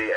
المصرية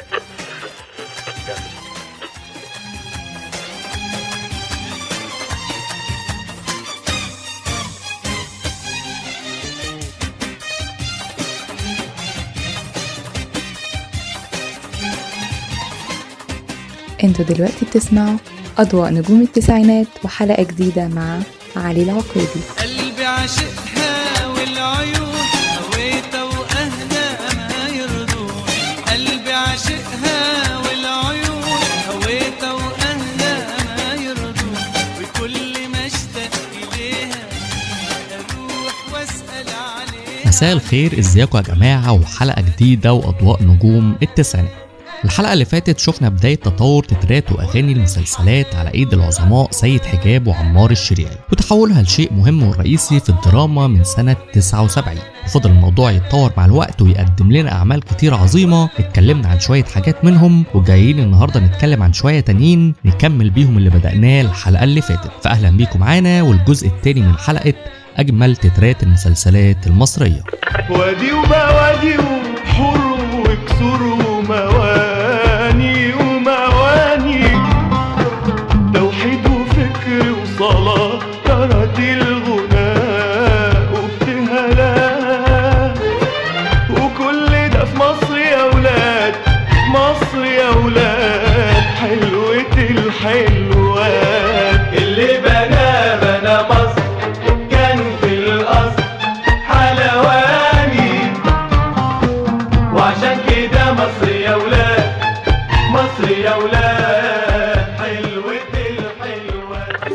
انتوا دلوقتي بتسمعوا أضواء نجوم التسعينات وحلقة جديدة مع علي العقيدي قلبي عاشقها والعيون هويتها واهلها ما يرضون قلبي عاشقها والعيون هويتها واهلها ما يرضون وكل ما اشتاق اليها اروح واسال عليها مساء الخير ازيكم يا جماعة وحلقة جديدة وأضواء نجوم التسعينات الحلقة اللي فاتت شفنا بداية تطور تترات وأغاني المسلسلات على إيد العظماء سيد حجاب وعمار الشريعي وتحولها لشيء مهم ورئيسي في الدراما من سنة 79 وفضل الموضوع يتطور مع الوقت ويقدم لنا أعمال كتير عظيمة اتكلمنا عن شوية حاجات منهم وجايين النهاردة نتكلم عن شوية تانيين نكمل بيهم اللي بدأناه الحلقة اللي فاتت فأهلا بيكم معانا والجزء التاني من حلقة أجمل تترات المسلسلات المصرية وادي وبوادي وحور وكسور ومواني ومواني توحيد وفكر وصلاة تراتيل الغناء وابتهالات وكل ده في مصر يا ولاد مصر يا ولاد حلوة الحلوات اللي بنا بنا مصر كان في الأصل حلواني وعشان كده مصر يا ولاد مصر يا ولاد حلوة الحلوات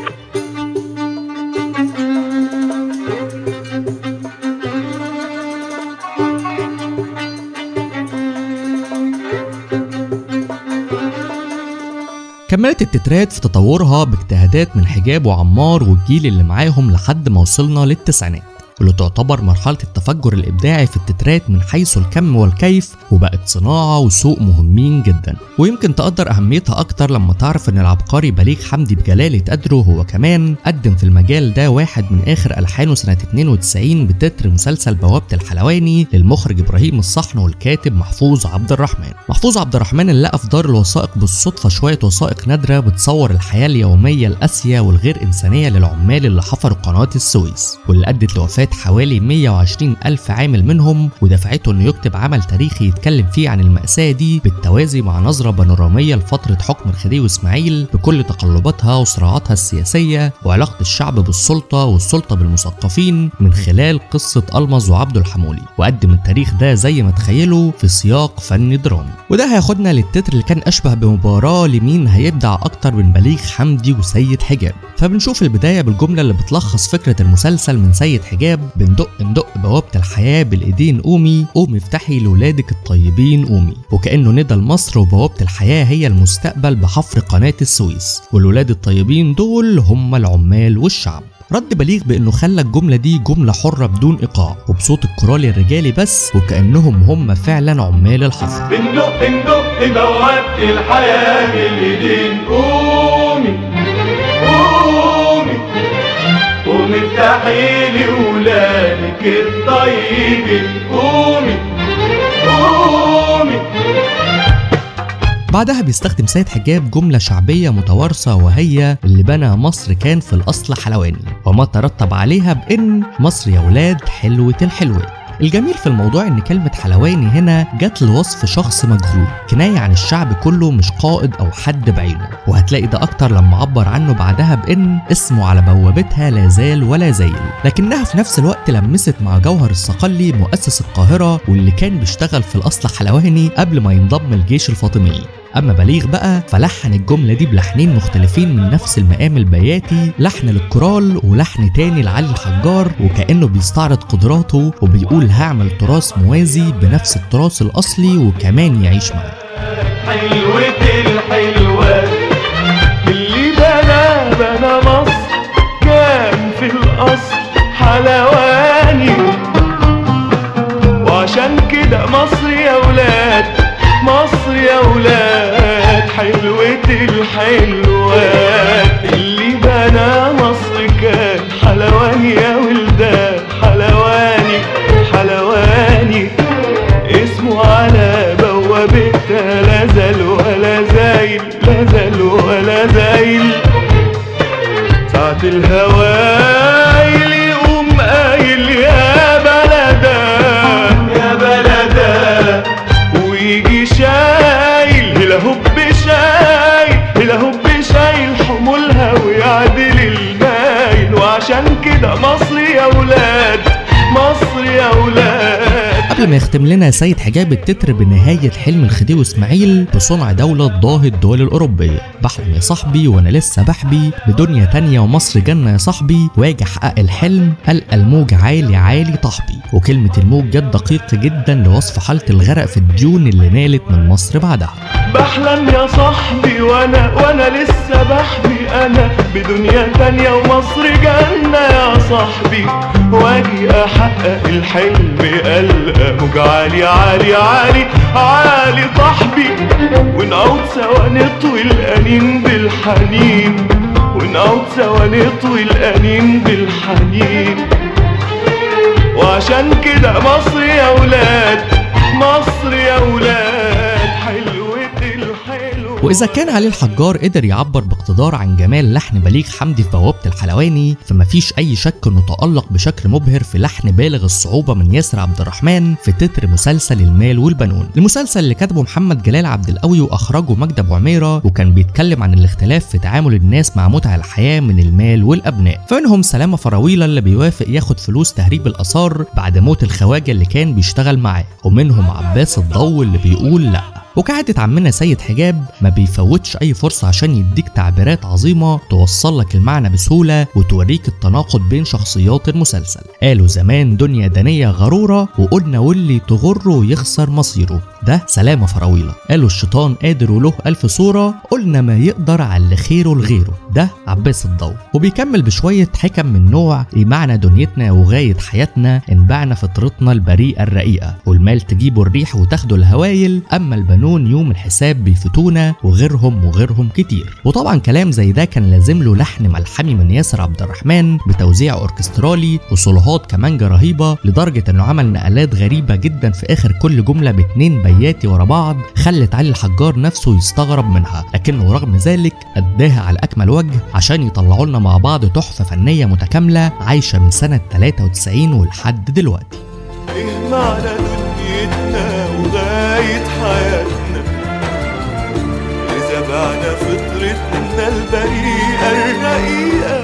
كملت التترات في تطورها باجتهادات من حجاب وعمار والجيل اللي معاهم لحد ما وصلنا للتسعينات واللي تعتبر مرحلة التفجر الإبداعي في التترات من حيث الكم والكيف وبقت صناعة وسوق مهمين جدا ويمكن تقدر أهميتها أكتر لما تعرف إن العبقري بليغ حمدي بجلالة قدره هو كمان قدم في المجال ده واحد من آخر ألحانه سنة 92 بتتر مسلسل بوابة الحلواني للمخرج إبراهيم الصحن والكاتب محفوظ عبد الرحمن محفوظ عبد الرحمن اللي لقى في دار الوثائق بالصدفة شوية وثائق نادرة بتصور الحياة اليومية القاسية والغير إنسانية للعمال اللي حفروا قناة السويس واللي أدت لوفاة حوالي 120 ألف عامل منهم ودفعته إنه يكتب عمل تاريخي يتكلم فيه عن المأساة دي بالتوازي مع نظرة بانورامية لفترة حكم الخديوي إسماعيل بكل تقلباتها وصراعاتها السياسية وعلاقة الشعب بالسلطة والسلطة بالمثقفين من خلال قصة ألمظ وعبد الحمولي وقدم التاريخ ده زي ما تخيله في سياق فني درامي وده هياخدنا للتتر اللي كان أشبه بمباراة لمين هيبدع أكتر من بليغ حمدي وسيد حجاب فبنشوف البداية بالجملة اللي بتلخص فكرة المسلسل من سيد حجاب بندق ندق بوابة الحياة بالإيدين قومي قومي افتحي لولادك الطيبين قومي وكأنه ندى لمصر وبوابة الحياة هي المستقبل بحفر قناة السويس والولاد الطيبين دول هم العمال والشعب رد بليغ بانه خلى الجمله دي جمله حره بدون ايقاع وبصوت الكورال الرجالي بس وكانهم هم فعلا عمال الحفر بندق ندق بوابة الحياة بالايدين قومي قومي قومي افتحي لي ولادك الطيبين قومي قومي بعدها بيستخدم سيد حجاب جملة شعبية متوارثة وهي اللي بنى مصر كان في الأصل حلواني وما ترتب عليها بإن مصر يا ولاد حلوة الحلوات الجميل في الموضوع ان كلمة حلواني هنا جت لوصف شخص مجهول كناية عن الشعب كله مش قائد او حد بعينه وهتلاقي ده اكتر لما عبر عنه بعدها بان اسمه على بوابتها لا زال ولا زايل لكنها في نفس الوقت لمست مع جوهر الصقلي مؤسس القاهرة واللي كان بيشتغل في الاصل حلواني قبل ما ينضم الجيش الفاطمي اما بليغ بقى فلحن الجمله دي بلحنين مختلفين من نفس المقام البياتي لحن للكورال ولحن تاني لعلي الحجار وكانه بيستعرض قدراته وبيقول هعمل تراث موازي بنفس التراث الاصلي وكمان يعيش معاه حلوة الحلوات اللي بنا بنا مصر كان في الأصل حلواني وعشان كده مصر يا ولاد مصر يا ولاد حلوة الحلوات اللي بنا مصر كان حلواني يا ولدان حلواني حلواني اسمه على بوابتها الهوايل يقوم قايل يا بلدا يا بلدا ويجي شايل هلا هوب شايل هلا هوب شايل حمولها ويعدل المايل وعشان كده مصر يا ولاد مصر يا ولاد قبل ما يختم لنا سيد حجاب التتر بنهاية حلم الخديوي اسماعيل بصنع دولة ضاهي الدول الأوروبية بحلم يا صاحبي وأنا لسه بحبي بدنيا تانية ومصر جنة يا صاحبي واجي أحقق الحلم ألقى الموج عالي عالي طحبي وكلمة الموج جت دقيق جدا لوصف حالة الغرق في الديون اللي نالت من مصر بعدها بحلم يا صاحبي وانا وانا لسه بحبي انا بدنيا تانية ومصر جنة يا صاحبي واجي احقق الحلم القى موج عالي عالي عالي عالي صاحبي ونقعد سوا نطوي الانين بالحنين ونقعد سوا نطوي الانين بالحنين وعشان كده مصر يا ولاد مصر يا ولاد حلوة الحلو وإذا كان علي الحجار قدر يعبر باقتدار عن جمال لحن بليغ حمدي في بوابة الحلواني فمفيش أي شك إنه تألق بشكل مبهر في لحن بالغ الصعوبة من ياسر عبد الرحمن في تتر مسلسل المال والبنون المسلسل اللي كتبه محمد جلال عبد القوي وأخرجه مجدي أبو عميرة وكان بيتكلم عن الاختلاف في تعامل الناس مع متع الحياة من المال والأبناء فمنهم سلامة فراويلة اللي بيوافق ياخد فلوس تهريب الآثار بعد موت الخواجة اللي كان بيشتغل معاه ومنهم عباس الضو اللي بيقول لأ وكعادة عمنا سيد حجاب ما بيفوتش أي فرصة عشان يديك تعبيرات عظيمة توصل لك المعنى بسهولة وتوريك التناقض بين شخصيات المسلسل قالوا زمان دنيا دنية غرورة وقلنا واللي تغره يخسر مصيره ده سلامة فراويلة قالوا الشيطان قادر وله ألف صورة قلنا ما يقدر على اللي خيره لغيره ده عباس الضو وبيكمل بشوية حكم من نوع إيه معنى دنيتنا وغاية حياتنا انبعنا فطرتنا البريئة الرقيقة والمال تجيبه الريح وتاخده الهوايل أما البنون يوم الحساب بيفتونا وغيرهم وغيرهم كتير وطبعا كلام زي ده كان لازم له لحن ملحمي من ياسر عبد الرحمن بتوزيع اوركسترالي وصولوهات كمانجا رهيبة لدرجة انه عمل نقلات غريبة جدا في اخر كل جملة باتنين بياتي ورا بعض خلت علي الحجار نفسه يستغرب منها لكنه رغم ذلك اداها على اكمل وجه عشان يطلعوا لنا مع بعض تحفة فنية متكاملة عايشة من سنة 93 ولحد دلوقتي ايه معنى دنيتنا وغاية حياتنا إذا بعنا فطرتنا البريئة الرقيقة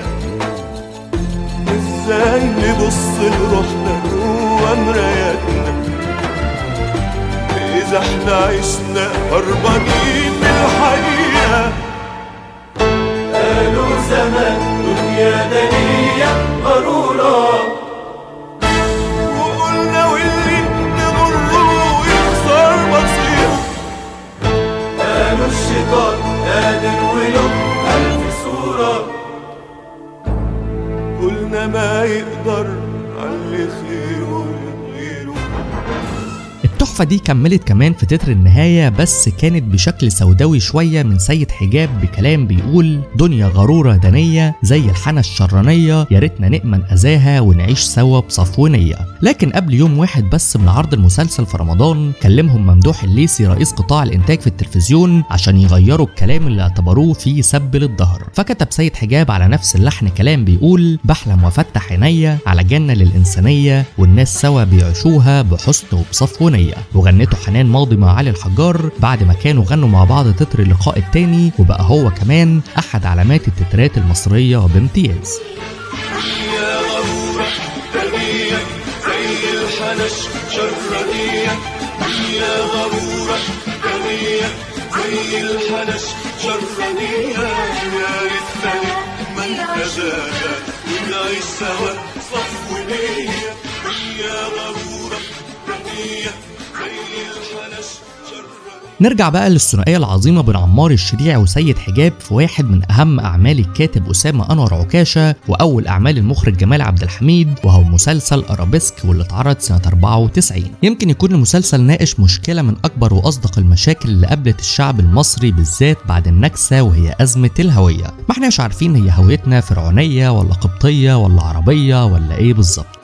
ازاي نبص لروحنا جوا مراياتنا إذا احنا عشنا هربانين من الحقيقة قالوا زمان دنيا دنيا غرورة وقلنا واللي نغره يخسر مصيره قالوا الشيطان قادر وله ألف صورة قلنا ما يقدر على اللي خيره لغيره التحفة دي كملت كمان في تتر النهاية بس كانت بشكل سوداوي شوية من سيد حجاب بكلام بيقول دنيا غرورة دنية زي الحنة الشرانية يا ريتنا نأمن أذاها ونعيش سوا بصفونية لكن قبل يوم واحد بس من عرض المسلسل في رمضان كلمهم ممدوح الليسي رئيس قطاع الإنتاج في التلفزيون عشان يغيروا الكلام اللي اعتبروه فيه سب للظهر فكتب سيد حجاب على نفس اللحن كلام بيقول بحلم وافتح عينيا على جنة للإنسانية والناس سوا بيعيشوها بحسن وبصفونية وغنته حنان ماضي مع علي الحجار بعد ما كانوا غنوا مع بعض تتر اللقاء التاني وبقى هو كمان أحد علامات التترات المصرية بامتياز يا غرورة دنيا زي الحنش شرانية يا غرورة دنيا زي الحنش شرانية يا ريتنا من أذاها ونعيش سوا صفونية يا غرورة دنيا زي الحنش شرانية نرجع بقى للثنائية العظيمة بين عمار الشريع وسيد حجاب في واحد من أهم أعمال الكاتب أسامة أنور عكاشة وأول أعمال المخرج جمال عبد الحميد وهو مسلسل أرابيسك واللي اتعرض سنة 94 يمكن يكون المسلسل ناقش مشكلة من أكبر وأصدق المشاكل اللي قابلت الشعب المصري بالذات بعد النكسة وهي أزمة الهوية ما احناش عارفين هي هويتنا فرعونية ولا قبطية ولا عربية ولا إيه بالظبط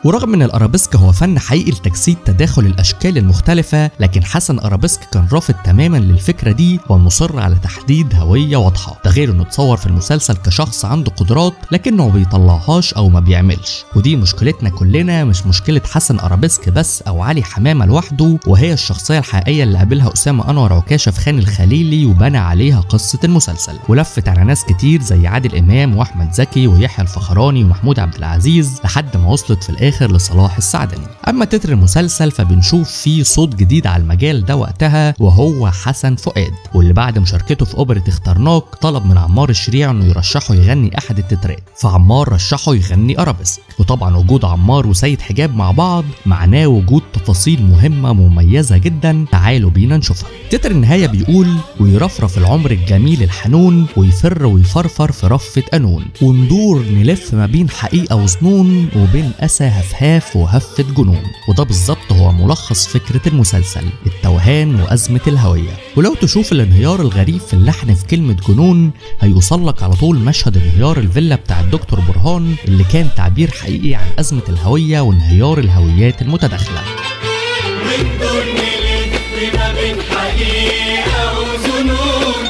ورغم ان الارابيسك هو فن حقيقي لتجسيد تداخل الاشكال المختلفه لكن حسن ارابيسك كان رافض تماما للفكره دي ومصر على تحديد هويه واضحه ده غير انه اتصور في المسلسل كشخص عنده قدرات لكنه ما بيطلعهاش او ما بيعملش ودي مشكلتنا كلنا مش مشكله حسن ارابيسك بس او علي حمامه لوحده وهي الشخصيه الحقيقيه اللي قابلها اسامه انور عكاشه في خان الخليلي وبنى عليها قصه المسلسل ولفت على ناس كتير زي عادل امام واحمد زكي ويحيى الفخراني ومحمود عبد العزيز لحد ما وصلت في الاخر لصلاح السعدني اما تتر المسلسل فبنشوف فيه صوت جديد على المجال ده وقتها وهو حسن فؤاد واللي بعد مشاركته في اوبرا اخترناك طلب من عمار الشريع انه يرشحه يغني احد التترات فعمار رشحه يغني ارابيسك وطبعا وجود عمار وسيد حجاب مع بعض معناه وجود تفاصيل مهمه مميزه جدا تعالوا بينا نشوفها تتر النهايه بيقول ويرفرف العمر الجميل الحنون ويفر ويفرفر في رفه قانون وندور نلف ما بين حقيقه وظنون وبين اسى هفهاف وهفه جنون وده بالظبط هو ملخص فكره المسلسل التوهان وازمه الهويه ولو تشوف الانهيار الغريب في اللحن في كلمه جنون هيوصل لك على طول مشهد انهيار الفيلا بتاع الدكتور برهان اللي كان تعبير حقيقي عن ازمه الهويه وانهيار الهويات المتداخله وندور نلف ما بين حقيقة وظنون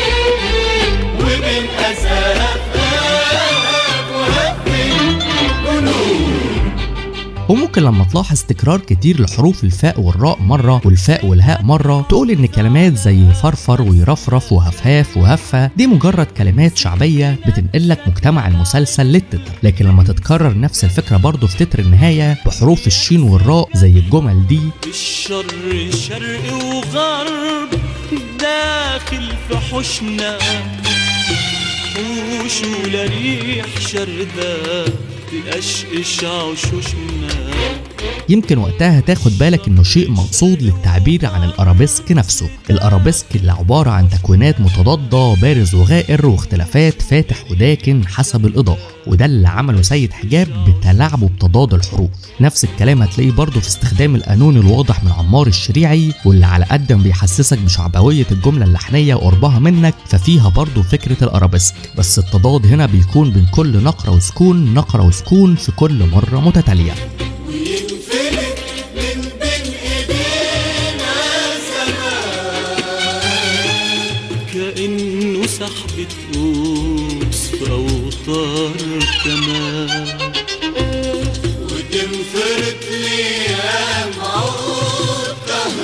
وبين أساف وهف جنون وممكن لما تلاحظ تكرار كتير لحروف الفاء والراء مرة والفاء والهاء مرة تقول إن كلمات زي فرفر ويرفرف وهفهاف وهفة دي مجرد كلمات شعبية بتنقلك مجتمع المسلسل للتتر لكن لما تتكرر نفس الفكرة برضه في تتر النهاية بحروف الشين والراء زي الجمل دي الشر شرق وغرب داخل في حوشنا حوش ولا ريح شردة تقشقش عشوشنا يمكن وقتها تاخد بالك انه شيء مقصود للتعبير عن الارابيسك نفسه الارابيسك اللي عبارة عن تكوينات متضادة بارز وغائر واختلافات فاتح وداكن حسب الاضاءة وده اللي عمله سيد حجاب بتلاعبه بتضاد الحروف نفس الكلام هتلاقيه برضه في استخدام القانون الواضح من عمار الشريعي واللي على قد ما بيحسسك بشعبوية الجملة اللحنية وقربها منك ففيها برضه فكرة الارابيسك بس التضاد هنا بيكون بين كل نقرة وسكون نقرة وسكون في كل مرة متتالية وينفلت من بين ايدينا زمان كأنه سحبة قوس في أوتار كمان وتنفرد ليام عود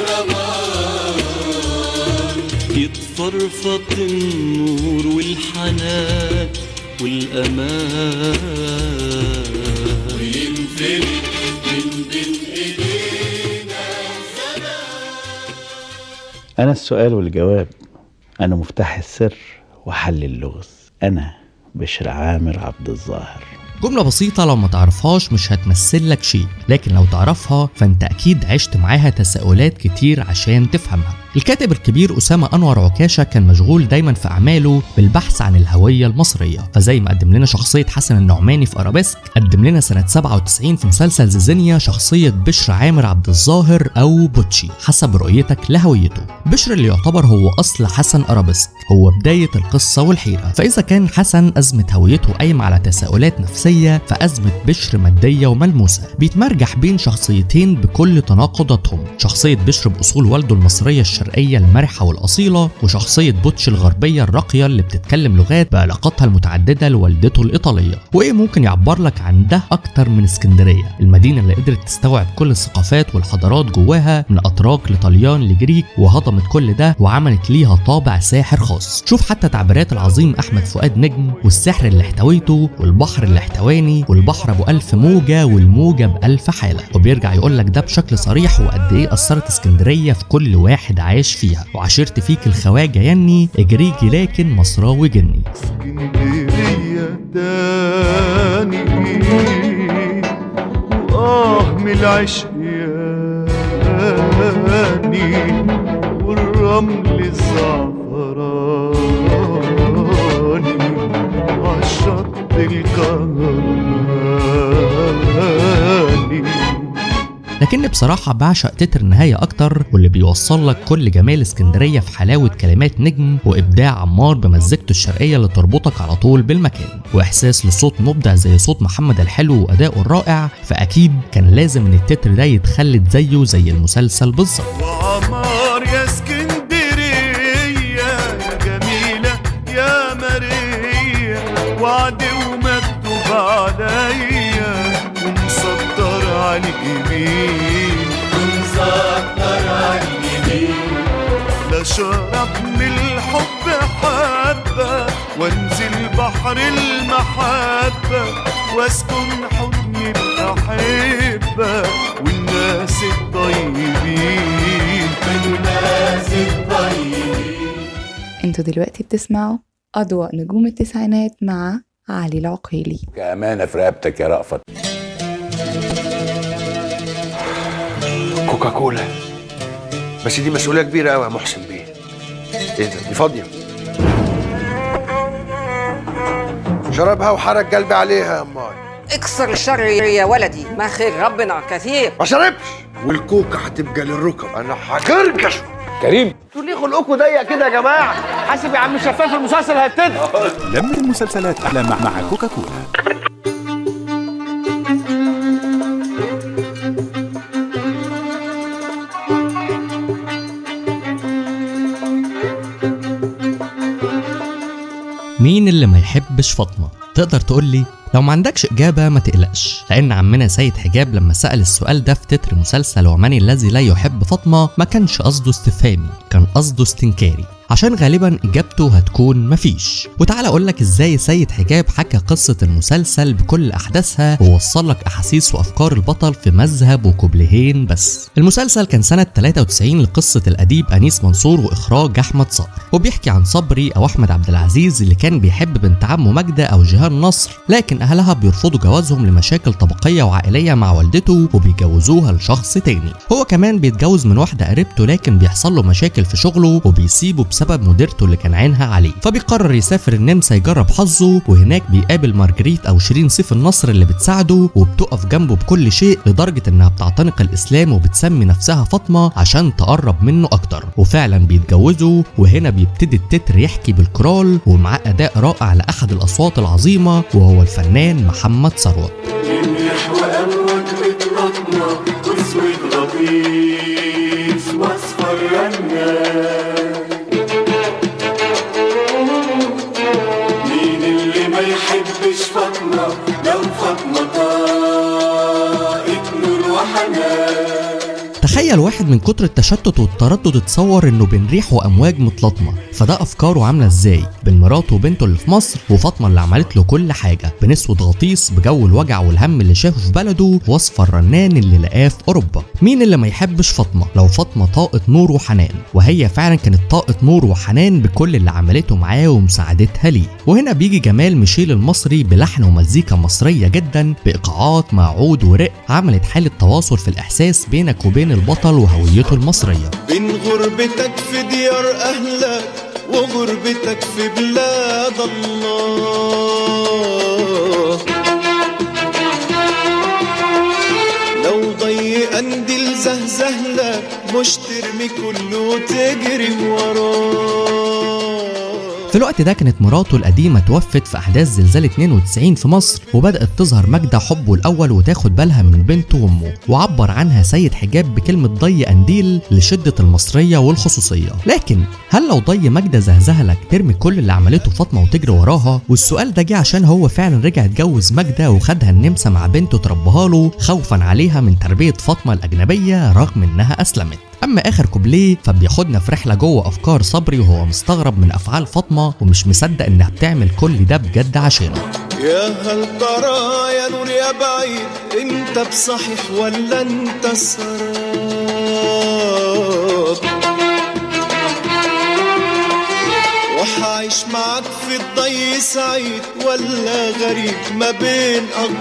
كهربان يتفرفط النور والحنان والأمان وينفلت من بين ايدينا أنا السؤال والجواب أنا مفتاح السر وحل اللغز أنا بشر عامر عبد الظاهر جملة بسيطة لو ما تعرفهاش مش هتمثل لك شيء لكن لو تعرفها فانت اكيد عشت معاها تساؤلات كتير عشان تفهمها الكاتب الكبير أسامة أنور عكاشة كان مشغول دايما في أعماله بالبحث عن الهوية المصرية فزي ما قدم لنا شخصية حسن النعماني في أرابيسك قدم لنا سنة 97 في مسلسل زيزينيا شخصية بشر عامر عبد الظاهر أو بوتشي حسب رؤيتك لهويته بشر اللي يعتبر هو أصل حسن أرابيسك هو بداية القصة والحيرة فإذا كان حسن أزمة هويته قايمة على تساؤلات نفسية فأزمة بشر مادية وملموسة بيتمرجح بين شخصيتين بكل تناقضاتهم شخصية بشر بأصول والده المصرية الشرقية المرحة والأصيلة وشخصية بوتش الغربية الراقية اللي بتتكلم لغات بعلاقاتها المتعددة لوالدته الإيطالية وإيه ممكن يعبر لك عن ده أكتر من اسكندرية المدينة اللي قدرت تستوعب كل الثقافات والحضارات جواها من أتراك لطليان لجريك وهضمت كل ده وعملت ليها طابع ساحر خاص شوف حتى تعبيرات العظيم أحمد فؤاد نجم والسحر اللي احتويته والبحر اللي احتواني والبحر أبو ألف موجة والموجة بألف حالة وبيرجع يقول لك ده بشكل صريح وقد إيه أثرت اسكندرية في كل واحد عايش فيها وعشرت فيك الخواجة يني اجريجي لكن مصراوي جني اسكندرية تاني وآه من العشق ياني والرمل الزعفراني عالشط الكهرباني لكن بصراحة بعشق تتر النهاية أكتر واللي بيوصل لك كل جمال اسكندرية في حلاوة كلمات نجم وإبداع عمار بمزجته الشرقية اللي تربطك على طول بالمكان وإحساس لصوت مبدع زي صوت محمد الحلو وأداؤه الرائع فأكيد كان لازم إن التتر ده يتخلد زيه زي المسلسل بالظبط وعمار يا اسكندرية يا جميلة يا ماريا وعد ومكتوب عليا ومسطر على الجميل ونسطر على الجميل لا شرب من الحب حبة وانزل بحر المحبة واسكن حضن الأحبة والناس الطيبين والناس الطيبين انتوا دلوقتي بتسمعوا أضواء نجوم التسعينات مع علي العقيلي كأمانة في رقبتك يا رأفت كوكا كولا بس دي مسؤولية كبيرة قوي يا محسن بيه ايه ده دي فاضية شربها وحرك قلبي عليها يا امال اكسر الشر يا ولدي ما خير ربنا كثير ما شربش والكوكا هتبقى للركب انا هكركش كريم انتوا ليه خلقكم ضيق كده يا جماعه حاسب يا عم شفاف المسلسل هتدخل لم المسلسلات أحلى مع, مع كوكا كولا مين اللي ما يحبش فاطمة؟ تقدر تقول لي لو ما عندكش إجابة ما تقلقش لأن عمنا سيد حجاب لما سأل السؤال ده في تتر مسلسل ومن الذي لا يحب فاطمة ما كانش قصده استفهامي كان قصده استنكاري عشان غالبا اجابته هتكون مفيش وتعال اقول لك ازاي سيد حجاب حكى قصه المسلسل بكل احداثها ووصل لك احاسيس وافكار البطل في مذهب وكوبليهين بس المسلسل كان سنه 93 لقصه الاديب انيس منصور واخراج احمد صقر وبيحكي عن صبري او احمد عبد العزيز اللي كان بيحب بنت عمه ماجده او جيهان نصر لكن اهلها بيرفضوا جوازهم لمشاكل طبقيه وعائليه مع والدته وبيجوزوها لشخص تاني هو كمان بيتجوز من واحده قريبته لكن بيحصل له مشاكل في شغله وبيسيبه بسبب مديرته اللي كان عينها عليه فبيقرر يسافر النمسا يجرب حظه وهناك بيقابل مارجريت او شيرين سيف النصر اللي بتساعده وبتقف جنبه بكل شيء لدرجه انها بتعتنق الاسلام وبتسمي نفسها فاطمه عشان تقرب منه اكتر وفعلا بيتجوزوا وهنا بيبتدي التتر يحكي بالكرال ومعاه اداء رائع لاحد الاصوات العظيمه وهو الفنان محمد ثروت يملح وأموج بتلطمة واسود لطيف واصفر رنان مين اللي ما يحبش فاطمة لو فاطمة طاقت نور وحنان تخيل واحد من كتر التشتت والتردد اتصور انه بين ريح وامواج متلاطمه فده افكاره عامله ازاي بين مراته وبنته اللي في مصر وفاطمه اللي عملت له كل حاجه بين اسود غطيس بجو الوجع والهم اللي شافه في بلده وصف الرنان اللي لقاه في اوروبا مين اللي ما يحبش فاطمه لو فاطمه طاقه نور وحنان وهي فعلا كانت طاقه نور وحنان بكل اللي عملته معاه ومساعدتها ليه وهنا بيجي جمال ميشيل المصري بلحن ومزيكا مصريه جدا بايقاعات مع عود ورق عملت حاله تواصل في الاحساس بينك وبين البطل وهويته المصريه بين غربتك في ديار أهلك وغربتك في بلاد الله لو ضي قنديل زهزهلك مش ترمي كله وتجري وراه في الوقت ده كانت مراته القديمة توفت في أحداث زلزال 92 في مصر وبدأت تظهر ماجدة حبه الأول وتاخد بالها من بنته وأمه وعبر عنها سيد حجاب بكلمة ضي قنديل لشدة المصرية والخصوصية لكن هل لو ضي ماجدة زهزهلك ترمي كل اللي عملته فاطمة وتجري وراها والسؤال ده جه عشان هو فعلا رجع اتجوز ماجدة وخدها النمسا مع بنته تربها له خوفا عليها من تربية فاطمة الأجنبية رغم إنها أسلمت اما اخر كوبليه فبياخدنا في رحله جوه افكار صبري وهو مستغرب من افعال فاطمه ومش مصدق انها بتعمل كل ده بجد عشانه يا هل ترى يا نور يا بعيد انت بصحيح ولا انت سراب وحعيش معاك في الضي سعيد ولا غريب ما بين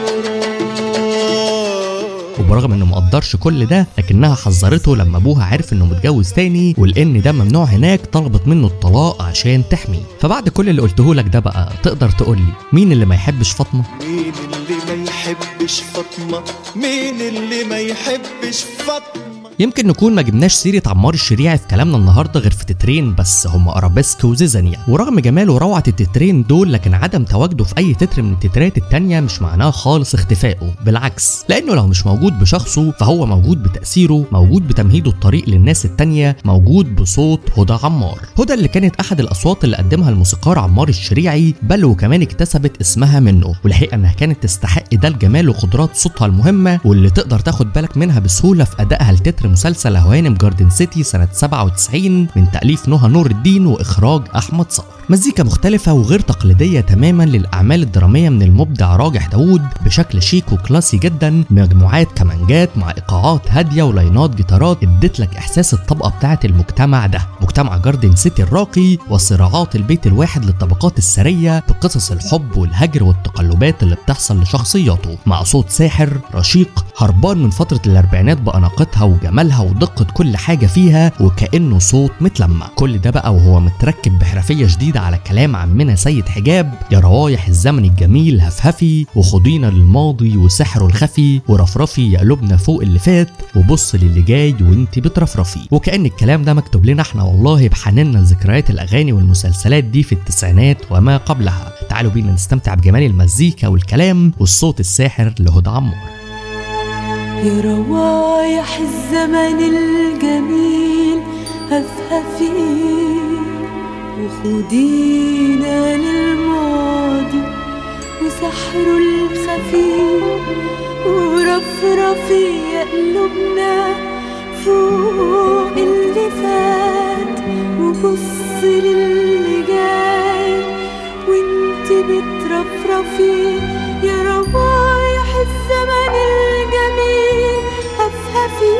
اغراب وبرغم انه مقدرش كل ده لكنها حذرته لما ابوها عرف انه متجوز تاني ولان ده ممنوع هناك طلبت منه الطلاق عشان تحميه فبعد كل اللي قلته لك ده بقى تقدر تقول لي مين اللي ما يحبش فاطمه مين اللي ما يحبش فاطمة مين اللي ما يحبش فاطمة يمكن نكون ما جبناش سيرة عمار الشريعي في كلامنا النهارده غير في تترين بس هم ارابيسك وزيزانيا ورغم جمال وروعة التترين دول لكن عدم تواجده في اي تتر من التترات التانية مش معناه خالص اختفائه بالعكس لانه لو مش موجود بشخصه فهو موجود بتأثيره موجود بتمهيده الطريق للناس التانية موجود بصوت هدى عمار هدى اللي كانت احد الاصوات اللي قدمها الموسيقار عمار الشريعي بل وكمان اكتسبت اسمها منه والحقيقة انها كانت تستحق ده الجمال وقدرات صوتها المهمة واللي تقدر تاخد بالك منها بسهولة في ادائها لتتر مسلسل هوانم جاردن سيتي سنة 97 من تأليف نهى نور الدين وإخراج أحمد صقر مزيكا مختلفة وغير تقليدية تماما للأعمال الدرامية من المبدع راجح داوود بشكل شيك وكلاسي جدا مجموعات كمانجات مع إيقاعات هادية ولاينات جيتارات ادت لك إحساس الطبقة بتاعة المجتمع ده مجتمع جاردن سيتي الراقي وصراعات البيت الواحد للطبقات الثرية بقصص الحب والهجر والتقلبات اللي بتحصل لشخصياته مع صوت ساحر رشيق هربان من فترة الأربعينات بأناقتها وجمالها ودقة كل حاجة فيها وكأنه صوت متلمع كل ده بقى وهو متركب بحرفية شديدة على كلام عمنا سيد حجاب يا روايح الزمن الجميل هفهفي وخدينا للماضي وسحره الخفي ورفرفي يا قلوبنا فوق اللي فات وبص للي جاي وانت بترفرفي وكأن الكلام ده مكتوب لنا احنا والله بحننا لذكريات الأغاني والمسلسلات دي في التسعينات وما قبلها تعالوا بينا نستمتع بجمال المزيكا والكلام والصوت الساحر لهدى عمار يا روايح الزمن الجميل هفهفي وخدينا للماضي وسحره الخفي ورفرفي يا قلوبنا فوق اللي فات وبص للي جاي وانت بترفرفي يا روايح الزمن الجميل هفهفي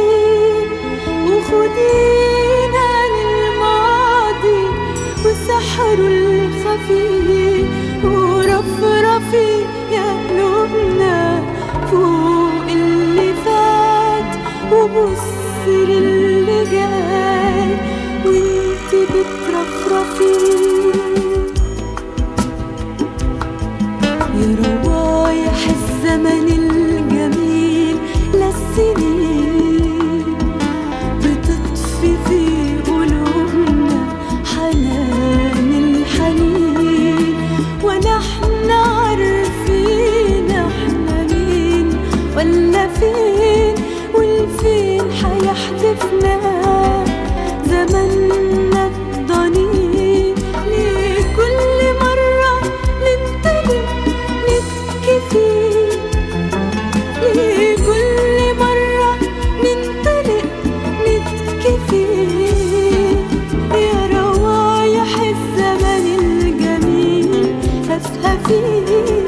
وخدينا للماضي وسحره الخفي ورفرفي يا قلوبنا فوق اللي فات وبص للي جاي وانت بترفرفي يا روايح الزمن الجميل للسنين بتطفي في قلوبنا حنان الحنين ونحن عارفين احنا مين ولا فين والفين حيحدفنا زمننا الضنين ليه كل مرة ننتبه نتكفي ليه كل مرة ننطلق نتكفي يا روايح الزمن الجميل هفهفي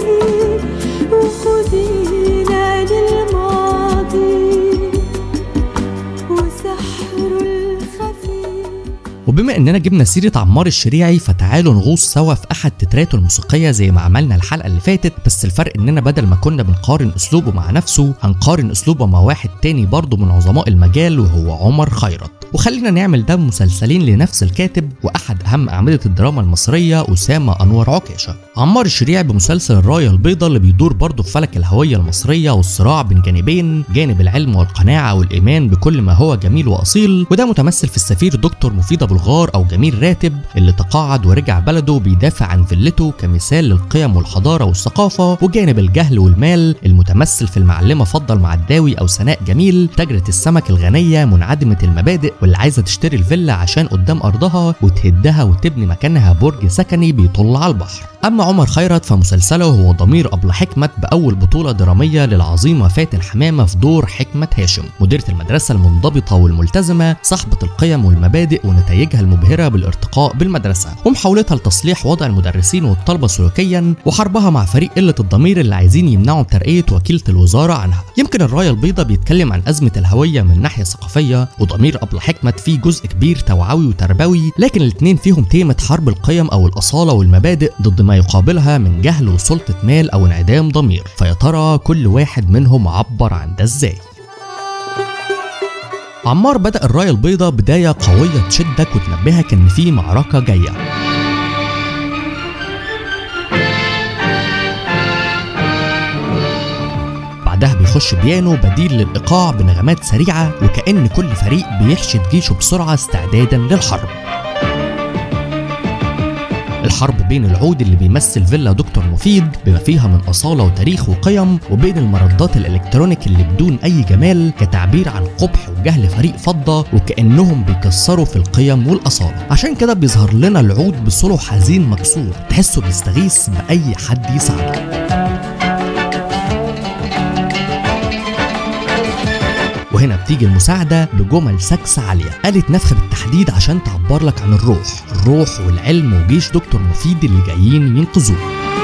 وخدينا للماضي وسحره الخفي وبما اننا جبنا سيره عمار الشريعي فتعالوا نغوص سوا في احد تتراته الموسيقيه زي ما عملنا الحلقه اللي فاتت بس الفرق اننا بدل ما كنا بنقارن اسلوبه مع نفسه هنقارن اسلوبه مع واحد تاني برضه من عظماء المجال وهو عمر خيرت وخلينا نعمل ده بمسلسلين لنفس الكاتب واحد اهم اعمده الدراما المصريه اسامه انور عكاشه عمار الشريعي بمسلسل الرايه البيضاء اللي بيدور برضه في فلك الهويه المصريه والصراع بين جانبين جانب العلم والقناعه والايمان بكل ما هو جميل واصيل وده متمثل في السفير دكتور مفيد ابو الغار او جميل راتب اللي تقاعد ورجع بلده بيدافع عن فيلته كمثال للقيم والحضاره والثقافه وجانب الجهل والمال المتمثل في المعلمه فضل معداوي او سناء جميل تاجره السمك الغنيه منعدمه المبادئ واللي عايزه تشتري الفيلا عشان قدام ارضها وتهدها وتبني مكانها برج سكني بيطل على البحر اما عمر خيرت فمسلسله هو ضمير ابله حكمت باول بطوله دراميه للعظيمه فاتن حمامه في دور حكمه هاشم مديره المدرسه المنضبطه والملتزمه صاحبه القيم والمبادئ ونتائجها المبهره بالارتقاء بالمدرسه ومحاولتها لتصليح وضع المدرسين والطلبه سلوكيا وحربها مع فريق قله الضمير اللي عايزين يمنعوا ترقيه وكيله الوزاره عنها يمكن الرايه البيضاء بيتكلم عن ازمه الهويه من ناحيه ثقافيه وضمير ابله حكمت فيه جزء كبير توعوي وتربوي لكن الاثنين فيهم تيمه حرب القيم او الاصاله والمبادئ ضد ما يقابلها من جهل وسلطه مال او انعدام ضمير فيا ترى كل واحد منهم عبر عن ده ازاي عمار بدأ الراية البيضاء بداية قوية تشدك وتنبهك إن في معركة جاية وبعدها بيخش بيانو بديل للإيقاع بنغمات سريعة وكأن كل فريق بيحشد جيشه بسرعة استعدادا للحرب الحرب بين العود اللي بيمثل فيلا دكتور مفيد بما فيها من أصالة وتاريخ وقيم وبين المردات الإلكترونيك اللي بدون أي جمال كتعبير عن قبح وجهل فريق فضة وكأنهم بيكسروا في القيم والأصالة عشان كده بيظهر لنا العود بصوله حزين مكسور تحسه بيستغيث بأي حد يساعده وهنا بتيجي المساعدة بجمل سكس عالية قالت نفخة بالتحديد عشان تعبر لك عن الروح الروح والعلم وجيش دكتور مفيد اللي جايين ينقذوه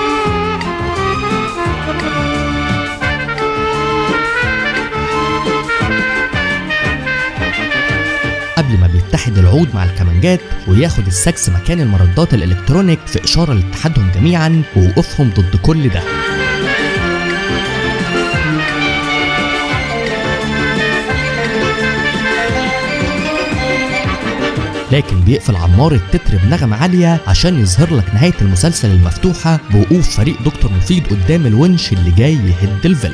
قبل ما بيتحد العود مع الكمانجات وياخد السكس مكان المردات الالكترونيك في اشاره لاتحادهم جميعا ووقوفهم ضد كل ده لكن بيقفل عمار التتر بنغمة عالية عشان يظهر لك نهاية المسلسل المفتوحة بوقوف فريق دكتور مفيد قدام الونش اللي جاي يهد الفيلا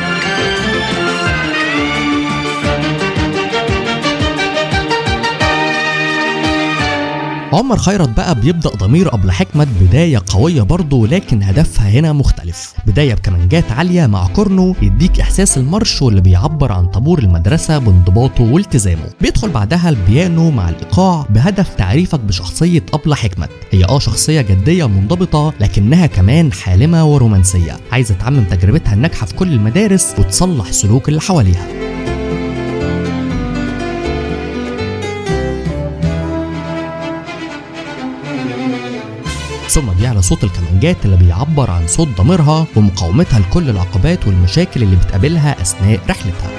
عمر خيرت بقى بيبدأ ضمير أبلة حكمت بداية قوية برضه لكن هدفها هنا مختلف بداية بكمانجات عالية مع كورنو يديك إحساس المارش واللي بيعبر عن طابور المدرسة بانضباطه والتزامه بيدخل بعدها البيانو مع الإيقاع بهدف تعريفك بشخصية أبلة حكمت هي آه شخصية جدية منضبطة لكنها كمان حالمة ورومانسية عايزة تعمم تجربتها الناجحة في كل المدارس وتصلح سلوك اللي حواليها ثم بيعلى صوت الكمانجات اللي بيعبر عن صوت ضميرها ومقاومتها لكل العقبات والمشاكل اللي بتقابلها أثناء رحلتها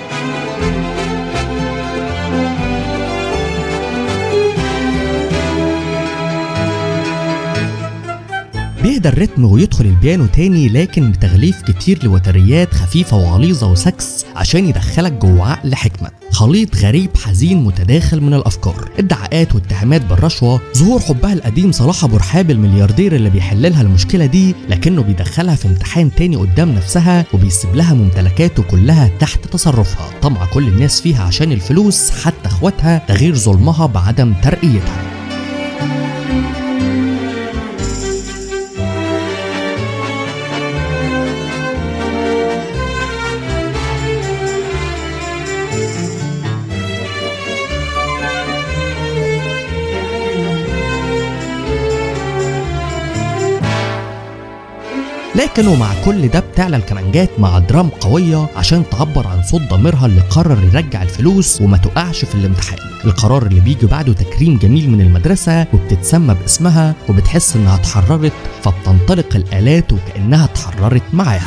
بيهدى الريتم ويدخل البيانو تاني لكن بتغليف كتير لوتريات خفيفة وغليظة وسكس عشان يدخلك جوه عقل حكمة خليط غريب حزين متداخل من الأفكار ادعاءات واتهامات بالرشوة ظهور حبها القديم صلاح أبو رحاب الملياردير اللي بيحللها المشكلة دي لكنه بيدخلها في امتحان تاني قدام نفسها وبيسيب لها ممتلكاته كلها تحت تصرفها طمع كل الناس فيها عشان الفلوس حتى اخواتها ده غير ظلمها بعدم ترقيتها لكن ومع كل ده بتعلى الكمانجات مع درام قوية عشان تعبر عن صوت ضميرها اللي قرر يرجع الفلوس وما تقعش في الامتحان القرار اللي بيجي بعده تكريم جميل من المدرسة وبتتسمى باسمها وبتحس انها اتحررت فبتنطلق الآلات وكأنها اتحررت معاها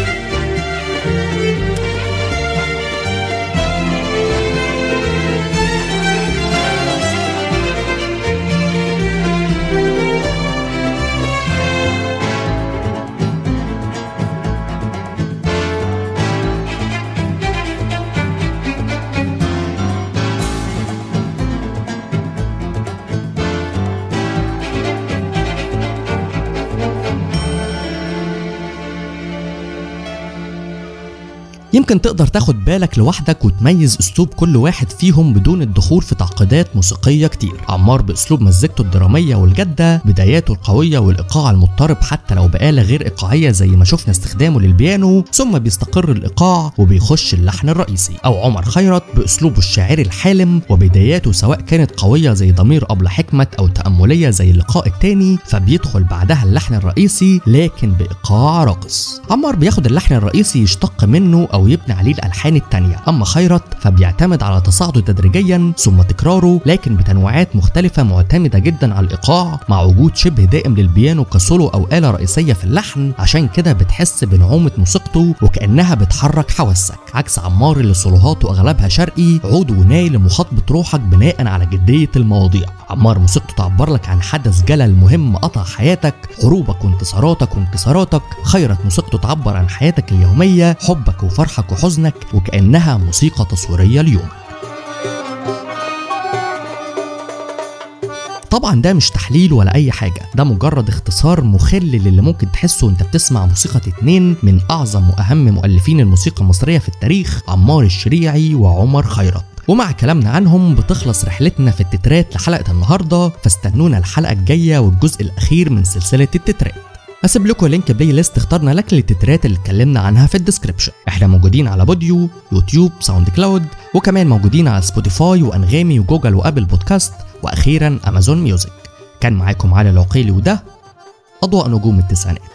يمكن تقدر تاخد بالك لوحدك وتميز اسلوب كل واحد فيهم بدون الدخول في تعقيدات موسيقيه كتير عمار باسلوب مزيكته الدراميه والجاده بداياته القويه والايقاع المضطرب حتى لو بآلة غير ايقاعيه زي ما شفنا استخدامه للبيانو ثم بيستقر الايقاع وبيخش اللحن الرئيسي او عمر خيرت باسلوبه الشاعري الحالم وبداياته سواء كانت قويه زي ضمير ابله حكمت او تامليه زي اللقاء التاني فبيدخل بعدها اللحن الرئيسي لكن بايقاع راقص عمار بياخد اللحن الرئيسي يشتق منه او يبني عليه الالحان التانية اما خيرت فبيعتمد على تصاعده تدريجيا ثم تكراره لكن بتنوعات مختلفه معتمده جدا على الايقاع مع وجود شبه دائم للبيانو كسولو او آلة رئيسيه في اللحن عشان كده بتحس بنعومه موسيقته وكانها بتحرك حواسك عكس عمار اللي صولوهاته اغلبها شرقي عود وناي لمخاطبه روحك بناء على جديه المواضيع عمار موسيقته تعبر لك عن حدث جلل مهم قطع حياتك حروبك وانتصاراتك وانكساراتك خيرت موسيقته تعبر عن حياتك اليوميه حبك وفرحك وحزنك وكانها موسيقى تصويريه اليوم طبعا ده مش تحليل ولا اي حاجه ده مجرد اختصار مخل للي ممكن تحسه وانت بتسمع موسيقى اتنين من اعظم واهم مؤلفين الموسيقى المصريه في التاريخ عمار الشريعي وعمر خيرت ومع كلامنا عنهم بتخلص رحلتنا في التترات لحلقه النهارده فاستنونا الحلقه الجايه والجزء الاخير من سلسله التترات هسيب لكم لينك بلاي ليست اخترنا لك للتترات اللي اتكلمنا عنها في الديسكربشن احنا موجودين على بوديو يوتيوب ساوند كلاود وكمان موجودين على سبوتيفاي وانغامي وجوجل وابل بودكاست واخيرا امازون ميوزك كان معاكم علي العقيلي وده اضواء نجوم التسعينات